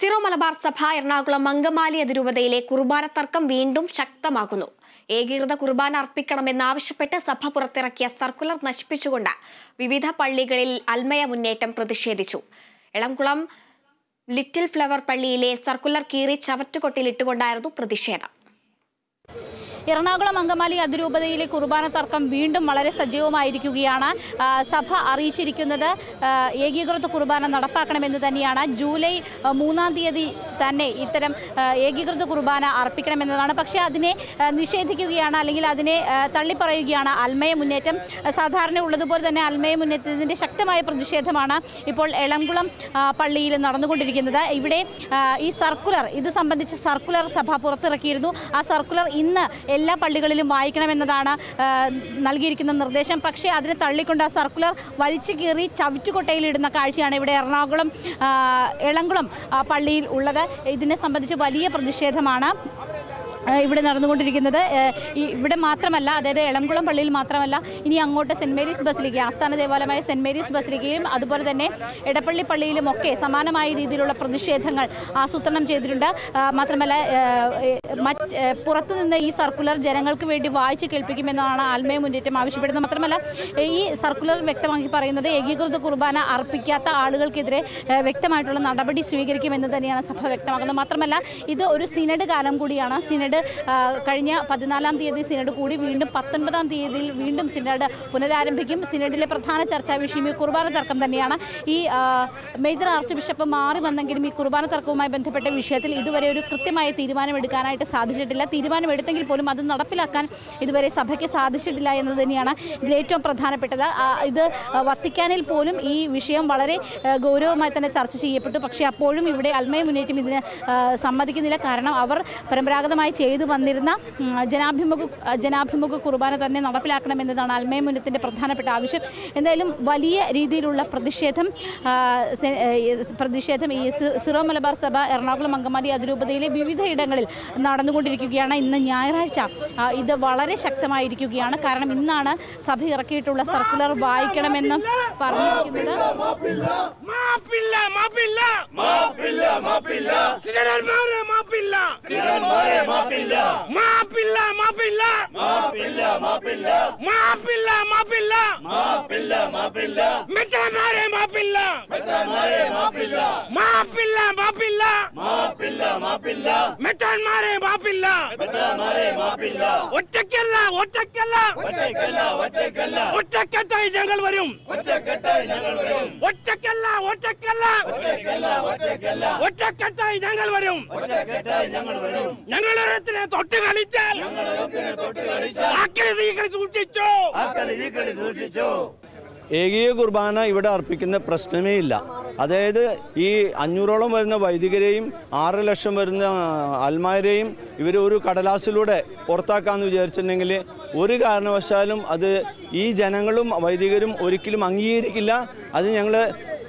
Syro Malabar സഭ എറണാകുളം അങ്കമാലി അതിരൂപതയിലെ കുർബാന തർക്കം വീണ്ടും ശക്തമാകുന്നു ഏകീകൃത കുർബാന അർപ്പിക്കണമെന്നാവശ്യപ്പെട്ട് സഭ പുറത്തിറക്കിയ സർക്കുലർ നശിപ്പിച്ചുകൊണ്ട് വിവിധ പള്ളികളിൽ അൽമയ മുന്നേറ്റം പ്രതിഷേധിച്ചു എളംകുളം ലിറ്റിൽ ഫ്ലവർ പള്ളിയിലെ സർക്കുലർ കീറി ചവറ്റുകൊട്ടിലിട്ടുകൊണ്ടായിരുന്നു പ്രതിഷേധം എറണാകുളം അങ്കമാലി അതിരൂപതയിലെ കുർബാന തർക്കം വീണ്ടും വളരെ സജീവമായിരിക്കുകയാണ് ആ, സഭ അറിയിച്ചിരിക്കുന്നത് ആ, ഏകീകൃത കുർബാന നടപ്പാക്കണമെന്ന് തന്നെയാണ് ജൂലൈ ആ, മൂന്നാം തീയതി തന്നെ ഇത്തരം ആ, ഏകീകൃത കുർബാന അർപ്പിക്കണമെന്നതാണ് പക്ഷേ അതിനെ ആ, നിഷേധിക്കുകയാണ് അല്ലെങ്കിൽ അതിനെ ആ, തള്ളിപ്പറയുകയാണ് അൽമയ മുന്നേറ്റം ആ, സാധാരണ ഉള്ളതുപോലെ തന്നെ അൽമയ മുന്നേറ്റത്തിൻ്റെ ശക്തമായ പ്രതിഷേധമാണ് ഇപ്പോൾ എളംകുളം ആ, പള്ളിയിൽ നടന്നുകൊണ്ടിരിക്കുന്നത് ഇവിടെ ആ, ഈ സർക്കുലർ ഇത് സംബന്ധിച്ച് സർക്കുലർ സഭ പുറത്തിറക്കിയിരുന്നു ആ സർക്കുലർ ഇന്ന് എല്ലാ പള്ളികളിലും വായിക്കണമെന്നതാണ് ആ, നൽകിയിരിക്കുന്ന നിർദ്ദേശം പക്ഷേ അതിനെ തള്ളിക്കൊണ്ട് ആ സർക്കുലർ വലിച്ചു കീറി ചവിറ്റുകൊട്ടയിലിടുന്ന കാഴ്ചയാണ് ഇവിടെ എറണാകുളം ആ, എളംകുളം ആ, പള്ളിയിൽ ഉള്ളത് ഇതിനെ സംബന്ധിച്ച് വലിയ പ്രതിഷേധമാണ് ആ, ഇവിടെ നടന്നുകൊണ്ടിരിക്കുന്നത് ആ, ഈ ഇവിടെ മാത്രമല്ല അതായത് എളംകുളം പള്ളിയിൽ മാത്രമല്ല ഇനി അങ്ങോട്ട് സെൻറ് മേരീസ് ബസിലിക്ക ആസ്ഥാന ദേവാലയമായ സെൻറ് മേരീസ് ബസിലിക്കയും അതുപോലെ തന്നെ എടപ്പള്ളി പള്ളിയിലും ഒക്കെ സമാനമായ രീതിയിലുള്ള പ്രതിഷേധങ്ങൾ ആസൂത്രണം ചെയ്തിട്ടുണ്ട് ആ, മാത്രമല്ല ആ, ഏ, മറ്റ് ഏ, പുറത്തുനിന്ന് ഈ സർക്കുലർ ജനങ്ങൾക്ക് വേണ്ടി വായിച്ചു കേൾപ്പിക്കുമെന്നാണ് ആത്മീയ മുന്നേറ്റം ആവശ്യപ്പെടുന്നത് മാത്രമല്ല ഏ, ഈ സർക്കുലർ വ്യക്തമാക്കി പറയുന്നത് ഏകീകൃത കുർബാന അർപ്പിക്കാത്ത ആളുകൾക്കെതിരെ ഏ, വ്യക്തമായിട്ടുള്ള നടപടി സ്വീകരിക്കുമെന്ന് തന്നെയാണ് സഭ വ്യക്തമാക്കുന്നത് മാത്രമല്ല ഇത് ഒരു സിനഡ് കാലം കൂടിയാണ് സിനഡ് ആ, കഴിഞ്ഞ പതിനാലാം തീയതി സിനഡ് കൂടി വീണ്ടും പത്തൊൻപതാം തീയതിയിൽ വീണ്ടും സിനഡ് പുനരാരംഭിക്കും സിനഡിലെ പ്രധാന ചർച്ചാ വിഷയം ഈ കുർബാന തർക്കം തന്നെയാണ് ഈ ആ, മേജർ ആർച്ച് ബിഷപ്പ് മാറി വന്നെങ്കിലും ഈ കുർബാന തർക്കവുമായി ബന്ധപ്പെട്ട വിഷയത്തിൽ ഇതുവരെ ഒരു കൃത്യമായ തീരുമാനമെടുക്കാനായിട്ട് സാധിച്ചിട്ടില്ല തീരുമാനമെടുത്തെങ്കിൽ പോലും അത് നടപ്പിലാക്കാൻ ഇതുവരെ സഭയ്ക്ക് സാധിച്ചിട്ടില്ല എന്നത് തന്നെയാണ് ഇതിൽ ഏറ്റവും പ്രധാനപ്പെട്ടത് ആ, ഇത് വത്തിക്കാനിൽ പോലും ഈ വിഷയം വളരെ ആ, ഗൗരവമായി തന്നെ ചർച്ച ചെയ്യപ്പെട്ടു പക്ഷേ അപ്പോഴും ഇവിടെ അൽമയ മുന്നേറ്റം ഇതിന് ആ, സമ്മതിക്കുന്നില്ല കാരണം അവർ പരമ്പരാഗതമായി ചെയ്തു വന്നിരുന്ന ഉം, ജനാഭിമുഖ ജനാഭിമുഖ കുർബാന തന്നെ നടപ്പിലാക്കണമെന്നതാണ് അൽമയ മുന്നേറ്റത്തിൻ്റെ പ്രധാനപ്പെട്ട ആവശ്യം എന്തായാലും വലിയ രീതിയിലുള്ള പ്രതിഷേധം ആ, സെ- ഏ, പ്രതിഷേധം ഈ സി- സിറോ മലബാർ സഭ എറണാകുളം അങ്കമാലി അതിരൂപതയിലെ വിവിധ ഇടങ്ങളിൽ നടന്നുകൊണ്ടിരിക്കുകയാണ് ഇന്ന് ഞായറാഴ്ച ആ, ഇത് വളരെ ശക്തമായിരിക്കുകയാണ് കാരണം ഇന്നാണ് സഭ ഇറക്കിയിട്ടുള്ള സർക്കുലർ വായിക്കണമെന്ന് പറഞ്ഞിരിക്കുന്നത് മാപ്പില്ല മാപ്പില്ല മാപ്പില്ല മാപ്പില്ല സിനഡന്മാരെ മാപ്പില്ല സിനന്മാരെ മാപ്പില്ല മാപ്പില്ല മാപ്പില്ല മാപ്പില്ല മാപ്പില്ല മാപ്പില്ല മാപ്പില്ല മാപ്പില്ല മാപ്പില്ല മെത്രന്മാരെ മാപ്പില്ല മെത്രന്മാരെ മാപ്പില്ല മാപ്പില്ല മാപ്പില്ല മാപ്പില്ല മാപ്പില്ല മെത്രന്മാരെ മാപ്പില്ല മെത്രന്മാരെ മാപ്പില്ല ഒറ്റയ്ക്കല്ല ഒറ്റയ്ക്കല്ല ഒറ്റയ്ക്കല്ല ഒറ്റയ്ക്കല്ല ഒറ്റക്കെട്ടായി ഞങ്ങൾ വരും ഒറ്റക്കെട്ടായി ഞങ്ങൾ വരും ഒറ്റയ്ക്കല്ല ഒറ്റയ്ക്കല്ല ഒറ്റയ്ക്കല്ല ഒറ്റയ്ക്കല്ല ഒറ്റക്കെട്ടായി ഞങ്ങൾ വരും ഒറ്റക്കെട്ടായി ഞങ്ങൾ വരും ഞങ്ങളൊരത്തിനെ തൊട്ട് കളിച്ചാൽ ഞങ്ങളൊക്കെ തൊട്ട് കളിച്ചാൽ ആക്രമികൾ സൂക്ഷിച്ചു ആ കളി ഈ കളി സൂക്ഷിച്ചു ഏകീയ കുർബാന ഇവിടെ അർപ്പിക്കുന്ന പ്രശ്നമേ ഇല്ല അതായത് ഈ അഞ്ഞൂറോളം വരുന്ന വൈദികരെയും ആറ് ലക്ഷം വരുന്ന അൽമാരെയും ഇവർ ഒരു കടലാസിലൂടെ പുറത്താക്കാമെന്ന് വിചാരിച്ചിട്ടുണ്ടെങ്കിൽ ഒരു കാരണവശാലും അത് ഈ ജനങ്ങളും വൈദികരും ഒരിക്കലും അംഗീകരിക്കില്ല അത് ഞങ്ങൾ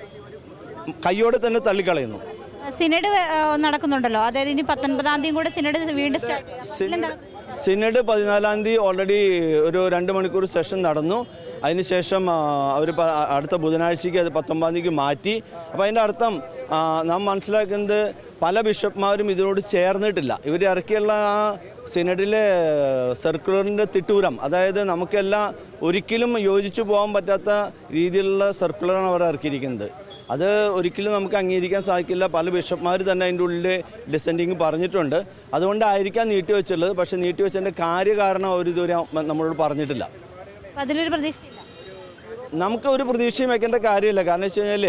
കയ്യോടെ തന്നെ തള്ളിക്കളയുന്നു സിനഡ് ആ, നടക്കുന്നുണ്ടല്ലോ അതായത് ഇനി പത്തൊൻപതാം തീയതി കൂടെ സിനഡ് വീണ്ടും സ്റ്റാ- എന്താണ്? സിനഡ് പതിനാലാം തീയതി ഓൾറെഡി ഒരു രണ്ട് മണിക്കൂർ സെഷൻ നടന്നു അതിനുശേഷം അവർ അടുത്ത ബുധനാഴ്ചയ്ക്ക് അത് പത്തൊമ്പതാം തീയതിക്ക് മാറ്റി അപ്പോൾ അതിൻ്റെ അർത്ഥം ആ, നാം മനസ്സിലാക്കുന്നത് പല ബിഷപ്പ്മാരും ഇതിനോട് ചേർന്നിട്ടില്ല ഇവർ ഇറക്കിയുള്ള ആ സിനഡിലെ സർക്കുലറിൻ്റെ തിട്ടൂരം അതായത് നമുക്കെല്ലാം ഒരിക്കലും യോജിച്ചു പോകാൻ പറ്റാത്ത രീതിയിലുള്ള സർക്കുലറാണ് അവർ ഇറക്കിയിരിക്കുന്നത് അത് ഒരിക്കലും നമുക്ക് അംഗീകരിക്കാൻ സാധിക്കില്ല പല ബിഷപ്പ്മാർ തന്നെ അതിൻ്റെ ഉള്ളിൽ ഡിസെൻഡിങ് പറഞ്ഞിട്ടുണ്ട് അതുകൊണ്ടായിരിക്കാം നീട്ടിവെച്ചുള്ളത് പക്ഷേ നീട്ടിവെച്ചതിൻ്റെ കാര്യകാരണം അവർ ഇതുവരെ നമ്മളോട് പറഞ്ഞിട്ടില്ല അപ്പൊ അതിലൊരു പ്രതീക്ഷയില്ല നമുക്ക് ഒരു പ്രതീക്ഷയും വെക്കേണ്ട കാര്യമില്ല കാരണം വെച്ച് കഴിഞ്ഞാൽ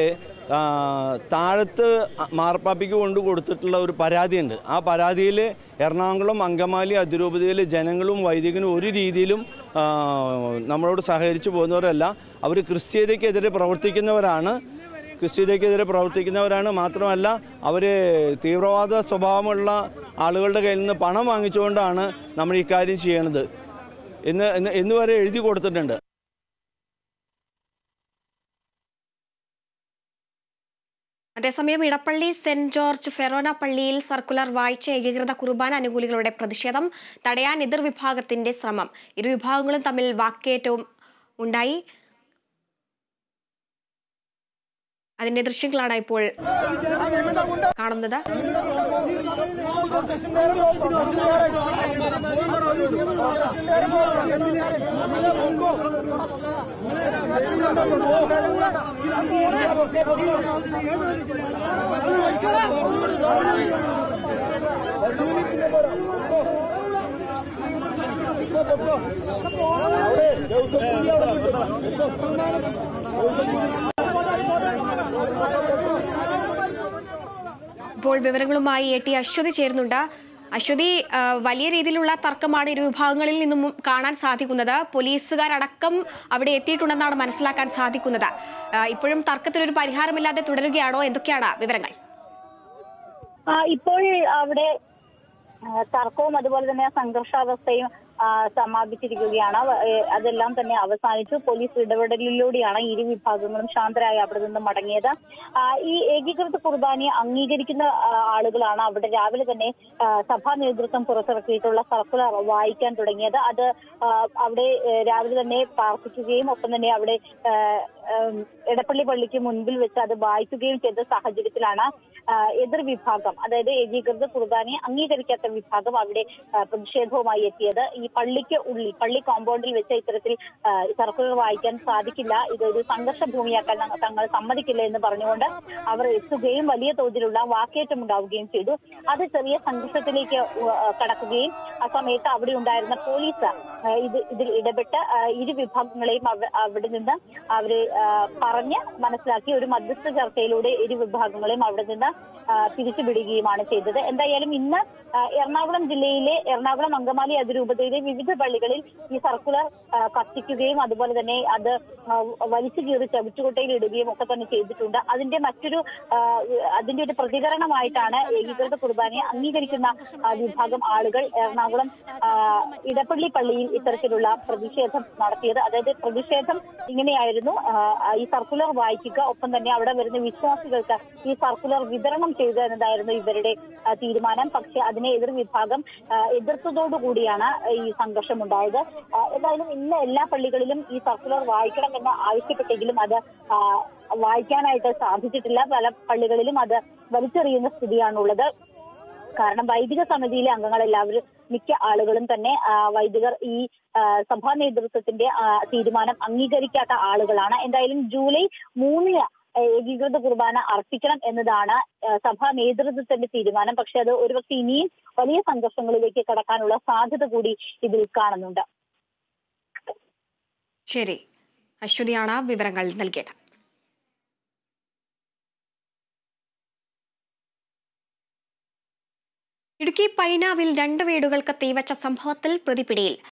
താഴത്ത് മാർപ്പാപ്പിക്ക് കൊണ്ട് കൊടുത്തിട്ടുള്ള ഒരു പരാതിയുണ്ട് ആ പരാതിയിൽ എറണാകുളം അങ്കമാലി അതിരൂപതയിലെ ജനങ്ങളും വൈദികനും ഒരു രീതിയിലും ആ, നമ്മളോട് സഹകരിച്ചു പോകുന്നവരല്ല അവർ ക്രിസ്തീയതയ്ക്കെതിരെ പ്രവർത്തിക്കുന്നവരാണ് ക്രിസ്തീയതയ്ക്കെതിരെ പ്രവർത്തിക്കുന്നവരാണ് മാത്രമല്ല അവർ തീവ്രവാദ സ്വഭാവമുള്ള ആളുകളുടെ കയ്യിൽ നിന്ന് പണം വാങ്ങിച്ചുകൊണ്ടാണ് നമ്മൾ ഈ കാര്യം ചെയ്യണത് എന്ന് എന്ന് എന്ന് വരെ എഴുതി കൊടുത്തിട്ടുണ്ട് അതേസമയം ഇടപ്പള്ളി സെന്റ് ജോർജ് ഫെറോന പള്ളിയിൽ സർക്കുലർ വായിച്ച ഏകീകൃത കുർബാന അനുകൂലികളുടെ പ്രതിഷേധം തടയാൻ എതിർവിഭാഗത്തിന്റെ ശ്രമം ഇരുവിഭാഗങ്ങളും തമ്മിൽ വാക്കേറ്റവും ഉണ്ടായി അതിന്റെ ദൃശ്യങ്ങളാണ് ഇപ്പോൾ കാണുന്നത് ഇപ്പോൾ വിവരങ്ങളുമായി എ ടി അശ്വതി ചേരുന്നുണ്ട് അശ്വതി ആ, വലിയ രീതിയിലുള്ള തർക്കമാണ് ഇരു വിഭാഗങ്ങളിൽ നിന്നും കാണാൻ സാധിക്കുന്നത് പോലീസുകാരടക്കം അവിടെ എത്തിയിട്ടുണ്ടെന്നാണ് മനസ്സിലാക്കാൻ സാധിക്കുന്നത് ആ, ഇപ്പോഴും തർക്കത്തിനൊരു പരിഹാരമില്ലാതെ തുടരുകയാണോ എന്തൊക്കെയാണ് വിവരങ്ങൾ ആ, ഇപ്പോൾ അവിടെ ആ, തർക്കവും അതുപോലെ തന്നെ സംഘർഷാവസ്ഥയും ആ, സമാപിച്ചിരിക്കുകയാണ് വ- ഏ, അതെല്ലാം തന്നെ അവസാനിച്ചു പോലീസ് ഇടപെടലിലൂടെയാണ് ഇരു വിഭാഗങ്ങളും ശാന്തരായി അവിടെ നിന്ന് മടങ്ങിയത് ആ, ഈ ഏകീകൃത കുർബാനയെ അംഗീകരിക്കുന്ന ആ, ആളുകളാണ് അവിടെ രാവിലെ തന്നെ ആ, സഭാ നേതൃത്വം പുറത്തിറക്കിയിട്ടുള്ള സർക്കുലർ വായിക്കാൻ തുടങ്ങിയത് അത് ആ, അവിടെ ഏ, രാവിലെ തന്നെ പ്രാർത്ഥിക്കുകയും ഒപ്പം തന്നെ അവിടെ ആ, ഉം, എടപ്പള്ളി പള്ളിക്ക് മുൻപിൽ വെച്ച് അത് വായിക്കുകയും ചെയ്ത സാഹചര്യത്തിലാണ് ആ, എതിർ വിഭാഗം അതായത് ഏകീകൃത കുർബാനയെ അംഗീകരിക്കാത്ത വിഭാഗം അവിടെ ആ, പ്രതിഷേധവുമായി എത്തിയത് ഈ പള്ളിക്ക് ഉള്ളിൽ പള്ളി കോമ്പൗണ്ടിൽ വെച്ച് ഇത്തരത്തിൽ ആ, സർക്കുലർ വായിക്കാൻ സാധിക്കില്ല ഇതൊരു സംഘർഷ ഭൂമിയാക്കാൻ ഞങ്ങ- തങ്ങൾ സമ്മതിക്കില്ല എന്ന് പറഞ്ഞുകൊണ്ട് അവർ എത്തുകയും വലിയ തോതിലുള്ള വാക്കേറ്റം ഉണ്ടാവുകയും ചെയ്തു അത് ചെറിയ സംഘർഷത്തിലേക്ക് ഉ- ആ, കടക്കുകയും ആ സമയത്ത് അവിടെ ഉണ്ടായിരുന്ന പോലീസ് ആ, ഇത് ഇതിൽ ഇടപെട്ട് ആ, ഇരു വിഭാഗങ്ങളെയും അവ- അവിടെ നിന്ന് അവര് ആ, പറഞ്ഞ് മനസ്സിലാക്കി ഒരു മധ്യസ്ഥ ചർച്ചയിലൂടെ ഇരു വിഭാഗങ്ങളെയും അവിടെ നിന്ന് ആ, പിരിച്ചുവിടുകയുമാണ് ചെയ്തത് എന്തായാലും ഇന്ന് ആ, എറണാകുളം ജില്ലയിലെ എറണാകുളം അങ്കമാലി അതിരൂപതയിലെ വിവിധ പള്ളികളിൽ ഈ സർക്കുലർ ആ, കത്തിക്കുകയും അതുപോലെ തന്നെ അത് ആ, വലിച്ചു കീറി ചവിറ്റുകൊട്ടയിൽ ഇടുകയും ഒക്കെ തന്നെ ചെയ്തിട്ടുണ്ട് അതിന്റെ മറ്റൊരു ആ, അതിന്റെ ഒരു പ്രതികരണമായിട്ടാണ് ഏകീകൃത കുർബാനയെ അംഗീകരിക്കുന്ന ആ, വിഭാഗം ആളുകൾ എറണാകുളം ആ, ഇടപ്പള്ളി പള്ളിയിൽ ഇത്തരത്തിലുള്ള പ്രതിഷേധം നടത്തിയത് അതായത് പ്രതിഷേധം ഇങ്ങനെയായിരുന്നു ആ, ഈ സർക്കുലർ വായിക്കുക ഒപ്പം തന്നെ അവിടെ വരുന്ന വിശ്വാസികൾക്ക് ഈ സർക്കുലർ വിതരണം ചെയ്യുക എന്നതായിരുന്നു ഇവരുടെ ആ, തീരുമാനം പക്ഷെ അതിനെ എതിർ വിഭാഗം ആ, എതിർത്തതോടുകൂടിയാണ് ഈ സംഘർഷം ഉണ്ടായത് ആ, എന്തായാലും ഇന്ന് എല്ലാ പള്ളികളിലും ഈ സർക്കുലർ വായിക്കണമെന്ന് ആവശ്യപ്പെട്ടെങ്കിലും അത് ആ, വായിക്കാനായിട്ട് സാധിച്ചിട്ടില്ല പല പള്ളികളിലും അത് വലിച്ചെറിയുന്ന സ്ഥിതിയാണുള്ളത് കാരണം വൈദിക സമിതിയിലെ അംഗങ്ങളെല്ലാവരും മിക്ക ആളുകളും തന്നെ ആ, വൈദികർ ഈ ആ, സഭാ നേതൃത്വത്തിന്റെ ആ, തീരുമാനം അംഗീകരിക്കാത്ത ആളുകളാണ് എന്തായാലും ജൂലൈ മൂന്നിന് ഏകീകൃത കുർബാന അർപ്പിക്കണം എന്നതാണ് ആ, സഭാ നേതൃത്വത്തിന്റെ തീരുമാനം പക്ഷെ അത് ഒരുപക്ഷെ ഇനിയും വലിയ സംഘർഷങ്ങളിലേക്ക് കടക്കാനുള്ള സാധ്യത കൂടി ഇതിൽ കാണുന്നുണ്ട് ശരി അശ്വതിയാണ് വിവരങ്ങൾ നൽകിയത് ഇടുക്കി പൈനാവിൽ രണ്ട് വീടുകൾക്ക് തീവച്ച സംഭവത്തിൽ പ്രതിപിടിയിൽ